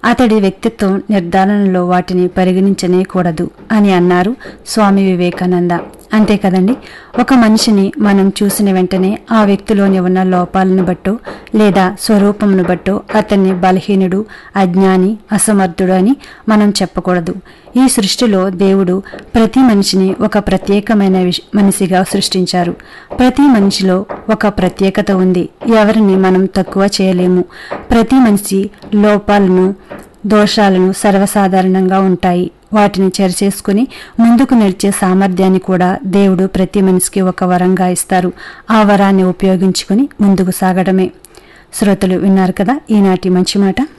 అతడి వ్యక్తిత్వం నిర్ధారణలో వాటిని పరిగణించనే కూడదు అని అన్నారు స్వామి వివేకానంద అంతే కదండి ఒక మనిషిని మనం చూసిన వెంటనే ఆ వ్యక్తిలోని ఉన్న లోపాలను బట్టో లేదా స్వరూపమును బట్టో అతన్ని బలహీనుడు అజ్ఞాని అసమర్థుడు అని మనం చెప్పకూడదు ఈ సృష్టిలో దేవుడు ప్రతి మనిషిని ఒక ప్రత్యేకమైన విష- మనిషిగా సృష్టించారు ప్రతి మనిషిలో ఒక ప్రత్యేకత ఉంది ఎవరిని మనం తక్కువ చేయలేము ప్రతి మనిషి లోపాలను దోషాలను సర్వసాధారణంగా ఉంటాయి వాటిని చెరిచేసుకుని ముందుకు నడిచే సామర్థ్యాన్ని కూడా దేవుడు ప్రతి మనిషికి ఒక వరంగా ఇస్తారు ఆ వరాన్ని ఉపయోగించుకుని ముందుకు సాగడమే శ్రోతలు విన్నారు కదా ఈనాటి మంచి మాట